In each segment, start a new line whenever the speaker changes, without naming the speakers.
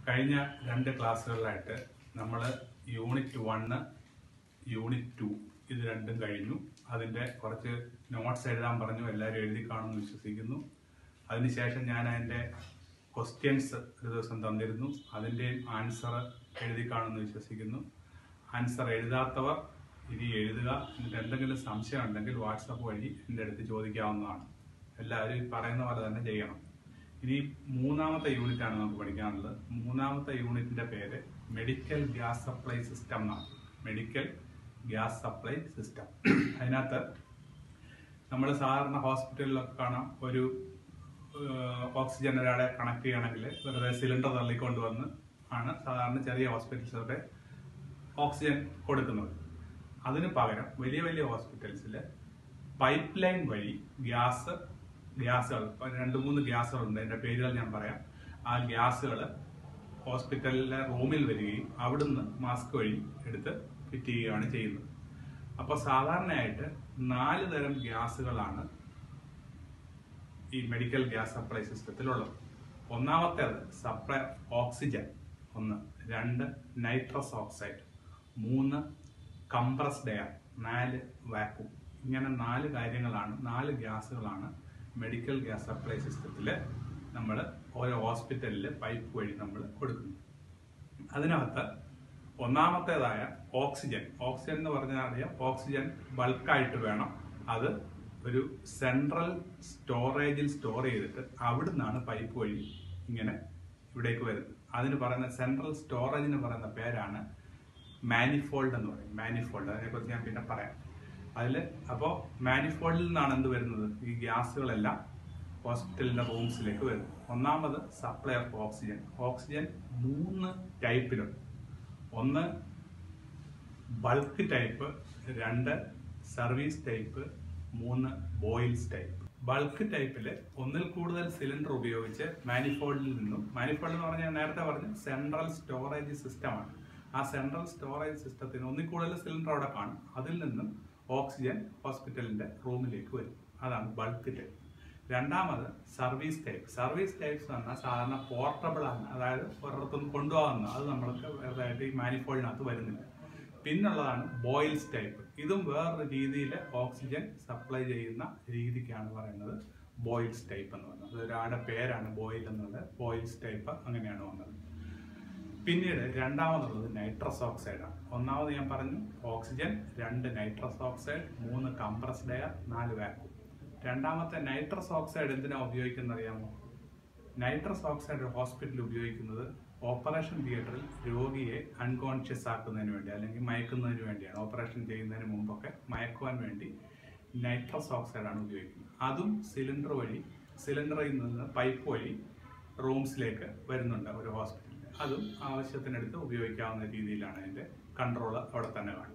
കഴിഞ്ഞ രണ്ട് ക്ലാസ്സുകളിലായിട്ട് നമ്മൾ യൂണിറ്റ് വണ്ണ് യൂണിറ്റ് ടു ഇത് രണ്ടും കഴിഞ്ഞു അതിൻ്റെ കുറച്ച് നോട്ട്സ് എഴുതാൻ പറഞ്ഞു എല്ലാവരും എഴുതി കാണുമെന്ന് വിശ്വസിക്കുന്നു അതിനുശേഷം ഞാൻ അതിൻ്റെ ക്വസ്റ്റ്യൻസ് ഒരു ദിവസം തന്നിരുന്നു അതിൻ്റെ ആൻസർ എഴുതി കാണുമെന്ന് വിശ്വസിക്കുന്നു ആൻസർ എഴുതാത്തവർ ഇനി എഴുതുക എന്നിട്ട് എന്തെങ്കിലും സംശയം ഉണ്ടെങ്കിൽ വാട്സപ്പ് വഴി എൻ്റെ അടുത്ത് ചോദിക്കാവുന്നതാണ് എല്ലാവരും ഈ പറയുന്ന പോലെ തന്നെ ചെയ്യണം ഇനി മൂന്നാമത്തെ യൂണിറ്റ് ആണ് നമുക്ക് പഠിക്കാനുള്ളത് മൂന്നാമത്തെ യൂണിറ്റിന്റെ പേര് മെഡിക്കൽ ഗ്യാസ് സപ്ലൈ സിസ്റ്റം എന്നാണ് മെഡിക്കൽ ഗ്യാസ് സപ്ലൈ സിസ്റ്റം അതിനകത്ത് നമ്മൾ സാധാരണ ഹോസ്പിറ്റലിലൊക്കെ കാണാം ഒരു ഏഹ്, ഓക്സിജൻ ഒരാളെ കണക്ട് ചെയ്യണമെങ്കിൽ വെറുതെ സിലിണ്ടർ തള്ളിക്കൊണ്ട് വന്ന് ആണ് സാധാരണ ചെറിയ ഹോസ്പിറ്റൽസൊക്കെ ഓക്സിജൻ കൊടുക്കുന്നത് അതിന് പകരം വലിയ വലിയ ഹോസ്പിറ്റൽസിൽ പൈപ്പ് ലൈൻ വഴി ഗ്യാസ് ഗ്യാസുകൾ ഇപ്പൊ രണ്ട് മൂന്ന് ഗ്യാസുകളുണ്ട് അതിന്റെ പേരുകൾ ഞാൻ പറയാം ആ ഗ്യാസുകൾ ഹോസ്പിറ്റലിലെ റൂമിൽ വരികയും അവിടുന്ന് മാസ്ക് വഴി എടുത്ത് ഫിറ്റ് ചെയ്യുകയാണ് ചെയ്യുന്നത് അപ്പോൾ സാധാരണയായിട്ട് നാല് തരം ഗ്യാസുകളാണ് ഈ മെഡിക്കൽ ഗ്യാസ് സപ്ലൈ സിസ്റ്റത്തിലുള്ളത് ഒന്നാമത്തേത് സപ്ലൈ ഓക്സിജൻ ഒന്ന് രണ്ട് നൈട്രസ് ഓക്സൈഡ് മൂന്ന് കംപ്രസ്ഡ് എയർ നാല് വാക്യൂം ഇങ്ങനെ നാല് കാര്യങ്ങളാണ് നാല് ഗ്യാസുകളാണ് മെഡിക്കൽ ഗ്യാസ് സപ്ലൈ സിസ്റ്റത്തിൽ നമ്മൾ ഓരോ ഹോസ്പിറ്റലിൽ പൈപ്പ് വഴി നമ്മൾ കൊടുക്കുന്നത് അതിനകത്ത് ഒന്നാമത്തേതായ ഓക്സിജൻ ഓക്സിജൻ എന്ന് പറഞ്ഞാൽ അറിയാം ഓക്സിജൻ ബൾക്കായിട്ട് വേണം അത് ഒരു സെൻട്രൽ സ്റ്റോറേജിൽ സ്റ്റോർ ചെയ്തിട്ട് അവിടുന്നാണ് പൈപ്പ് വഴി ഇങ്ങനെ ഇവിടേക്ക് വരുന്നത് അതിന് പറയുന്ന സെൻട്രൽ സ്റ്റോറേജിന് പറയുന്ന പേരാണ് മാനിഫോൾഡ് എന്ന് പറയും മാനിഫോൾഡ് അതിനെക്കുറിച്ച് ഞാൻ പിന്നെ പറയാം അതിൽ അപ്പോൾ മാനിഫോൾഡിൽ നിന്നാണ് എന്ത് വരുന്നത് ഈ ഗ്യാസുകളെല്ലാം ഹോസ്പിറ്റലിന്റെ റൂംസിലേക്ക് വരുന്നത് ഒന്നാമത് സപ്ലൈ ഓഫ് ഓക്സിജൻ ഓക്സിജൻ മൂന്ന് ടൈപ്പിലുണ്ട് ഒന്ന് ബൾക്ക് ടൈപ്പ് രണ്ട് സർവീസ് ടൈപ്പ് മൂന്ന് ബോയിൽസ് ടൈപ്പ് ബൾക്ക് ടൈപ്പിൽ ഒന്നിൽ കൂടുതൽ സിലിണ്ടർ ഉപയോഗിച്ച് മാനിഫോൾഡിൽ നിന്നും മാനിഫോൾഡ് എന്ന് പറഞ്ഞാൽ നേരത്തെ പറഞ്ഞു സെൻട്രൽ സ്റ്റോറേജ് സിസ്റ്റമാണ് ആ സെൻട്രൽ സ്റ്റോറേജ് സിസ്റ്റത്തിന് ഒന്നിൽ കൂടുതൽ സിലിണ്ടർ അവിടെ കാണും അതിൽ നിന്നും ഓക്സിജൻ ഹോസ്പിറ്റലിന്റെ റൂമിലേക്ക് വരും അതാണ് ബൾക്ക് ടൈപ്പ് രണ്ടാമത് സർവീസ് ടൈപ്പ് സർവീസ് ടൈപ്സ് എന്ന് പറഞ്ഞാൽ സാധാരണ പോർട്ടബിൾ ആണ് അതായത് ഒരിടത്തുനിന്ന് കൊണ്ടുപോകുന്ന അത് നമ്മൾക്ക് വെറുതായിട്ട് ഈ മാനിഫോൾഡിനകത്ത് വരുന്നില്ല പിന്നുള്ളതാണ് ബോയിൽസ് ടൈപ്പ് ഇതും വേറൊരു രീതിയിൽ ഓക്സിജൻ സപ്ലൈ ചെയ്യുന്ന രീതിക്കാണ് പറയുന്നത് ബോയിൽസ് ടൈപ്പ് എന്ന് പറയുന്നത് അത് ഒരാളുടെ പേരാണ് ബോയിൽ എന്നുള്ളത് ബോയിൽസ് ടൈപ്പ് അങ്ങനെയാണ് വന്നത് പിന്നീട് രണ്ടാമതുള്ളത് നൈട്രസ് ഓക്സൈഡ് ആണ് ഒന്നാമത് ഞാൻ പറഞ്ഞു ഓക്സിജൻ രണ്ട് നൈട്രസ് ഓക്സൈഡ് മൂന്ന് കംപ്രസ്ഡ് എയർ നാല് വാക്യൂം രണ്ടാമത്തെ നൈട്രസ് ഓക്സൈഡ് എന്തിനാ ഉപയോഗിക്കുന്നത് അറിയാമോ നൈട്രസ് ഓക്സൈഡ് ഹോസ്പിറ്റലിൽ ഉപയോഗിക്കുന്നത് ഓപ്പറേഷൻ തിയേറ്ററിൽ രോഗിയെ അൺകോൺഷ്യസ് ആക്കുന്നതിന് വേണ്ടി അല്ലെങ്കിൽ മയക്കുന്നതിന് വേണ്ടിയാണ് ഓപ്പറേഷൻ ചെയ്യുന്നതിന് മുമ്പൊക്കെ മയക്കുവാൻ വേണ്ടി നൈട്രസ് ഓക്സൈഡ് ആണ് ഉപയോഗിക്കുന്നത് അതും സിലിണ്ടർ വഴി സിലിണ്ടറിൽ നിന്ന് പൈപ്പ് വഴി റൂംസിലേക്ക് വരുന്നുണ്ട് ഒരു ഹോസ്പിറ്റലിൽ അതും ആവശ്യത്തിനടുത്ത് ഉപയോഗിക്കാവുന്ന രീതിയിലാണ് അതിന്റെ കൺട്രോൾ അവിടെ തന്നെ കാണും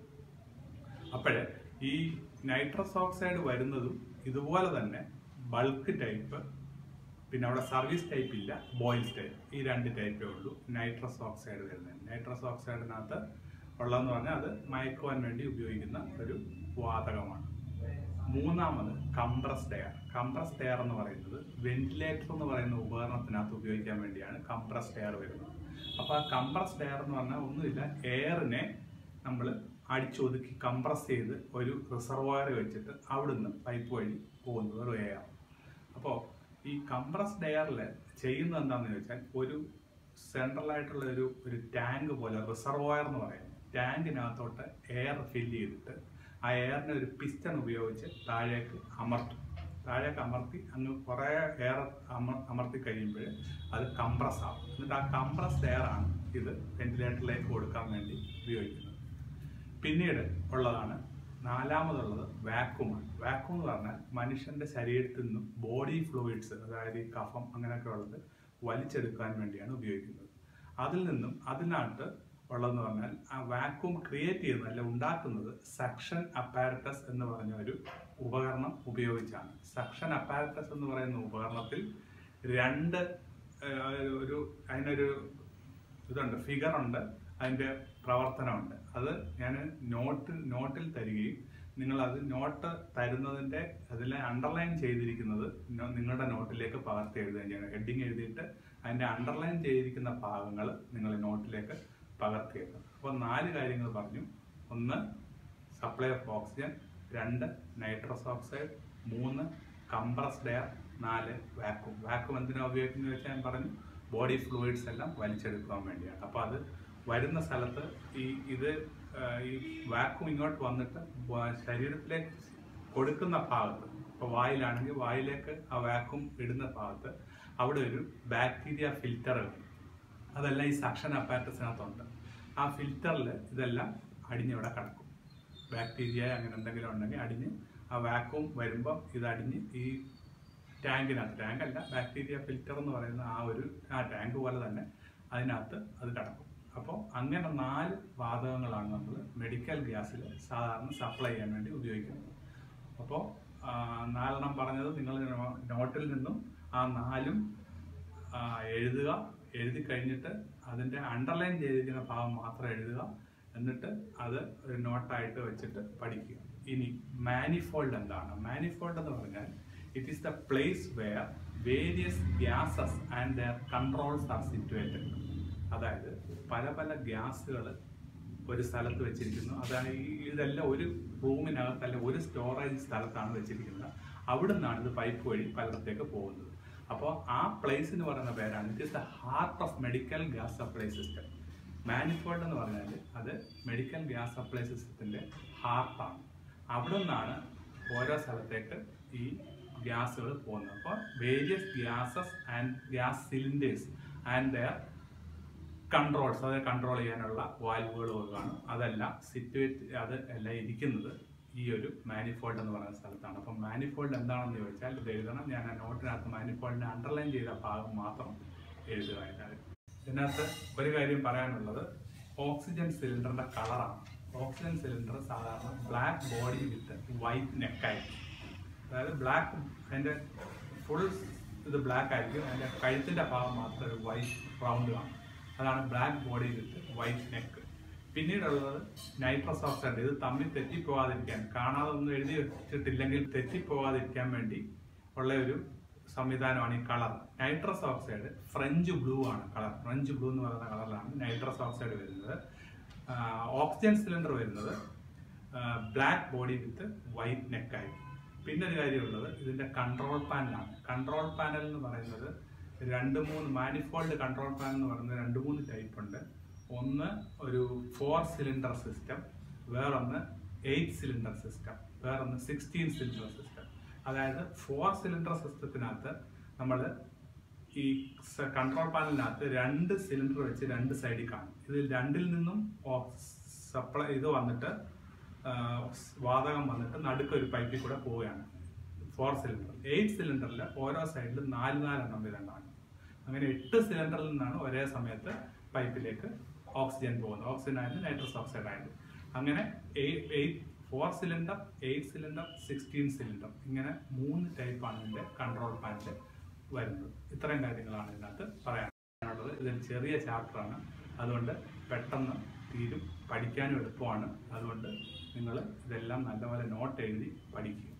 അപ്പോഴേ ഈ നൈട്രസ് ഓക്സൈഡ് വരുന്നതും ഇതുപോലെ തന്നെ ബൾക്ക് ടൈപ്പ് പിന്നെ അവിടെ സർവീസ് ടൈപ്പ് ഇല്ല ബോയിൽസ് ടൈപ്പ് ഈ രണ്ട് ടൈപ്പേ ഉള്ളൂ നൈട്രസ് ഓക്സൈഡ് വരുന്നത് നൈട്രസ് ഓക്സൈഡിനകത്ത് ഉള്ളതെന്ന് പറഞ്ഞാൽ അത് മയക്കുവാൻ വേണ്ടി ഉപയോഗിക്കുന്ന ഒരു വാതകമാണ് മൂന്നാമത് കംപ്രസ്ഡ് എയർ കംപ്രസ്ഡ് എയർ എന്ന് പറയുന്നത് വെന്റിലേറ്റർ എന്ന് പറയുന്ന ഉപകരണത്തിനകത്ത് ഉപയോഗിക്കാൻ വേണ്ടിയാണ് കംപ്രസ്ഡ് എയർ വരുന്നത് അപ്പോൾ ആ കംപ്രസ്ഡ് എയർ എന്ന് പറഞ്ഞാൽ ഒന്നുമില്ല എയറിനെ നമ്മൾ അടിച്ചൊതുക്കി കംപ്രസ് ചെയ്ത് ഒരു റിസർവോയർ വെച്ചിട്ട് അവിടുന്ന് പൈപ്പ് വഴി പോകുന്നത് ഒരു എയർ അപ്പോൾ ഈ കംപ്രസ്ഡ് എയറിൽ ചെയ്യുന്നത് എന്താണെന്ന് ചോദിച്ചാൽ ഒരു സെൻട്രൽ ആയിട്ടുള്ള ഒരു ഒരു ടാങ്ക് പോലെ റിസർവോയർ എന്ന് പറയുന്നത് ടാങ്കിനകത്തോട്ട് എയർ ഫില്ല് ചെയ്തിട്ട് ആ എയറിനെ ഒരു പിസ്റ്റൺ ഉപയോഗിച്ച് താഴേക്ക് അമർത്തും താഴേക്ക് അമർത്തി അങ്ങ് കുറേ എയർ അമർ അമർത്തി കഴിയുമ്പോൾ അത് കംപ്രസ് ആവും എന്നിട്ട് ആ കംപ്രസ്ഡ് എയർ ആണ് ഇത് വെന്റിലേറ്ററിലേക്ക് കൊടുക്കാൻ വേണ്ടി ഉപയോഗിക്കുന്നത് പിന്നീട് ഉള്ളതാണ് നാലാമതുള്ളത് വാക്യൂമാണ് വാക്യൂം എന്ന് പറഞ്ഞാൽ മനുഷ്യന്റെ ശരീരത്തിൽ നിന്നും ബോഡി ഫ്ലൂയിഡ്സ് അതായത് ഈ കഫം അങ്ങനെയൊക്കെ ഉള്ളത് വലിച്ചെടുക്കാൻ വേണ്ടിയാണ് ഉപയോഗിക്കുന്നത് അതിൽ നിന്നും അതിനകത്ത് ഉള്ളതെന്ന് പറഞ്ഞാൽ ആ വാക്യൂം ക്രിയേറ്റ് ചെയ്യുന്നത് അല്ല ഉണ്ടാക്കുന്നത് സക്ഷൻ അപ്പാരറ്റസ് എന്ന് പറഞ്ഞ ഒരു ഉപകരണം ഉപയോഗിച്ചാണ് സക്ഷൻ അപ്പാരറ്റസ് എന്ന് പറയുന്ന ഉപകരണത്തിൽ രണ്ട് ഏഹ്, ഒരു അതിനൊരു ഇതുണ്ട് ഫിഗർ ഉണ്ട് അതിന്റെ പ്രവർത്തനമുണ്ട് അത് ഞാൻ നോട്ട് നോട്ടിൽ തരികയും നിങ്ങൾ അത് നോട്ട് തരുന്നതിന്റെ അതിൽ അണ്ടർലൈൻ ചെയ്തിരിക്കുന്നത് ന- നിങ്ങളുടെ നോട്ടിലേക്ക് പകർത്തി എഴുതുകയും ചെയ്യണം ഹെഡിങ് എഴുതിയിട്ട് അതിൻ്റെ അണ്ടർലൈൻ ചെയ്തിരിക്കുന്ന ഭാഗങ്ങൾ നിങ്ങൾ നോട്ടിലേക്ക് പകർത്തിയേക്കുക അപ്പോൾ നാല് കാര്യങ്ങൾ പറഞ്ഞു ഒന്ന് സപ്ലൈ ഓഫ് ഓക്സിജൻ രണ്ട് നൈട്രസ് ഓക്സൈഡ് മൂന്ന് കംപ്രസ്ഡ് എയർ നാല് വാക്യൂം വാക്യൂം എന്തിനാ ഉപയോഗിക്കുന്നത് വെച്ചാൽ ഞാൻ പറഞ്ഞു ബോഡി ഫ്ലൂയിഡ്സ് എല്ലാം വലിച്ചെടുക്കാൻ വേണ്ടിയാണ് അപ്പോൾ അത് വരുന്ന സ്ഥലത്ത് ഈ ഇത് ആ, ഈ വാക്യൂം ഇങ്ങോട്ട് വന്നിട്ട് വ- ശരീരത്തിലേക്ക് കൊടുക്കുന്ന ഭാഗത്ത് ഇപ്പോൾ വായിലാണെങ്കിൽ വായിലേക്ക് ആ വാക്യൂം ഇടുന്ന ഭാഗത്ത് അവിടെ ഒരു ബാക്ടീരിയ ഫിൽറ്ററുകൾ അതെല്ലാം ഈ സക്ഷൻ അപ്പാറ്റസിനകത്തുണ്ട് ആ ഫിൽറ്ററിൽ ഇതെല്ലാം അടിഞ്ഞിവിടെ കിടക്കും ബാക്ടീരിയ അങ്ങനെ എന്തെങ്കിലും ഉണ്ടെങ്കിൽ അടിഞ്ഞ് ആ വാക്യൂം വരുമ്പോൾ ഇത് അടിഞ്ഞ് ഈ ടാങ്കിനകത്ത് ടാങ്ക് അല്ല ബാക്ടീരിയ ഫിൽറ്റർ എന്ന് പറയുന്ന ആ ഒരു ആ ടാങ്ക് പോലെ തന്നെ അതിനകത്ത് അത് കിടക്കും അപ്പോൾ അങ്ങനെ നാല് വാതകങ്ങളാണ് നമ്മൾ മെഡിക്കൽ ഗ്യാസിൽ സാധാരണ സപ്ലൈ ചെയ്യാൻ വേണ്ടി ഉപയോഗിക്കുന്നത് അപ്പോൾ നാലെണ്ണം പറഞ്ഞത് നിങ്ങൾ നോ- നോട്ടിൽ നിന്നും ആ നാലും ആ, എഴുതുക എഴുതി കഴിഞ്ഞിട്ട് അതിൻ്റെ അണ്ടർലൈൻ ചെയ്തിരിക്കുന്ന ഭാഗം മാത്രം എഴുതുക എന്നിട്ട് അത് ഒരു നോട്ടായിട്ട് വെച്ചിട്ട് പഠിക്കുക ഇനി മാനിഫോൾഡ് എന്താണ് മാനിഫോൾഡ് എന്ന് പറഞ്ഞാൽ it is the place where various gases and their controls are situated അതായത് പല പല ഗ്യാസുകൾ ഒരു സ്ഥലത്ത് വെച്ചിരിക്കുന്നു അതാണ് ഈ ഇതെല്ലാം ഒരു റൂമിനകത്തല്ല ഒരു സ്റ്റോറേജ് സ്ഥലത്താണ് വെച്ചിരിക്കുന്നത് അവിടെ നിന്നാണ് ഇത് പൈപ്പ് വഴി പലയിടത്തേക്ക് പോകുന്നത് അപ്പോൾ ആ പ്ലേസ് എന്ന് പറയുന്ന പേരാണ് it is the heart of medical gas supply system manifold എന്ന് പറഞ്ഞാൽ അത് മെഡിക്കൽ ഗ്യാസ് സപ്ലൈ സിസ്റ്റത്തിൻ്റെ ഹാർട്ടാണ് അവിടെ നിന്നാണ് ഓരോ സ്ഥലത്തേക്ക് ഈ ഗ്യാസുകൾ പോകുന്നത് അപ്പോൾ various gases and gas cylinders and their controls അത് കൺട്രോൾ ചെയ്യാനുള്ള വാൽവുകളും കാണും അതെല്ലാം സിറ്റുവേറ്റ് അത് എല്ലാം ഇരിക്കുന്നത് ഈ ഒരു മാനിഫോൾഡ് എന്ന് പറയുന്ന സ്ഥലത്താണ് അപ്പം മാനിഫോൾഡ് എന്താണെന്ന് ചോദിച്ചാൽ ഇത് എഴുതണം ഞാൻ ആ നോട്ടിനകത്ത് മാനിഫോൾഡിനെ അണ്ടർലൈൻ ചെയ്ത ഭാഗം മാത്രം എഴുതുക അതിനകത്ത് ഇതിനകത്ത് ഒരു കാര്യം പറയാനുള്ളത് ഓക്സിജൻ സിലിണ്ടറിന്റെ കളറാണ് ഓക്സിജൻ സിലിണ്ടർ സാധാരണ ബ്ലാക്ക് ബോഡി വിത്ത് വൈറ്റ് നെക്കായിരിക്കും അതായത് ബ്ലാക്ക് അതിന്റെ ഫുൾ ഇത് ബ്ലാക്ക് ആയിരിക്കും അതിന്റെ കഴുത്തിന്റെ ഭാഗം മാത്രം ഒരു വൈറ്റ് റൗണ്ട് കാണും അതാണ് black body with white neck പിന്നീടുള്ളത് നൈട്രസ് ഓക്സൈഡ് ഇത് തമ്മിൽ തെറ്റിപ്പോകാതിരിക്കാൻ കാണാതെ ഒന്നും എഴുതി വെച്ചിട്ടില്ലെങ്കിൽ തെറ്റിപ്പോകാതിരിക്കാൻ വേണ്ടി ഉള്ള ഒരു സംവിധാനമാണ് ഈ colour nitrous oxide French blue ആണ് കളർ ഫ്രഞ്ച് ബ്ലൂ എന്ന് പറയുന്ന കളറിലാണ് നൈട്രസ് ഓക്സൈഡ് വരുന്നത് ഓക്സിജൻ സിലിണ്ടർ വരുന്നത് ബ്ലാക്ക് ബോഡി വിത്ത് വൈറ്റ് നെക്കായിരിക്കും പിന്നെ ഒരു കാര്യമുള്ളത് ഇതിന്റെ കൺട്രോൾ പാനലാണ് കൺട്രോൾ പാനൽ എന്ന് പറയുന്നത് രണ്ട് മൂന്ന് മാനിഫോൾഡ് കൺട്രോൾ പാനൽ എന്ന് പറയുന്നത് രണ്ട് മൂന്ന് ടൈപ്പ് ഉണ്ട് ഒന്ന് ഒരു ഫോർ സിലിണ്ടർ സിസ്റ്റം വേറൊന്ന് എയ്റ്റ് സിലിണ്ടർ സിസ്റ്റം വേറൊന്ന് സിക്സ്റ്റീൻ സിലിണ്ടർ സിസ്റ്റം അതായത് ഫോർ സിലിണ്ടർ സിസ്റ്റത്തിനകത്ത് നമ്മൾ ഈ കൺട്രോൾ പാനലിനകത്ത് രണ്ട് സിലിണ്ടർ വെച്ച് രണ്ട് സൈഡിൽ കാണും ഇതിൽ രണ്ടിൽ നിന്നും സപ്ലൈ ഇത് വന്നിട്ട് ആ, വാതകം വന്നിട്ട് നടുക്ക് ഒരു പൈപ്പിൽ കൂടെ പോവുകയാണ് ഫോർ സിലിണ്ടർ എയ്റ്റ് സിലിണ്ടറിൽ ഓരോ സൈഡിലും നാല് നാലെണ്ണം വീതം കാണും അങ്ങനെ എട്ട് സിലിണ്ടറിൽ നിന്നാണ് ഒരേ സമയത്ത് പൈപ്പിലേക്ക് ഓക്സിജൻ പോകുന്നത് ഓക്സിജൻ ആയാലും നൈട്രസ് ഓക്സൈഡ് ആയാലും അങ്ങനെ eight four cylinder eight cylinder sixteen cylinder ഇങ്ങനെ മൂന്ന് ടൈപ്പാണ് ഇതിന്റെ കൺട്രോൾ പാനൽ വരുന്നത് ഇത്രയും കാര്യങ്ങളാണ് ഇതിനകത്ത് പറയാനുള്ളത് ഇതൊരു ചെറിയ ചാപ്റ്ററാണ് അതുകൊണ്ട് പെട്ടെന്ന് തീരും പഠിക്കാനും എളുപ്പമാണ് അതുകൊണ്ട് നിങ്ങൾ ഇതെല്ലാം നല്ലപോലെ നോട്ട് എഴുതി പഠിക്കുക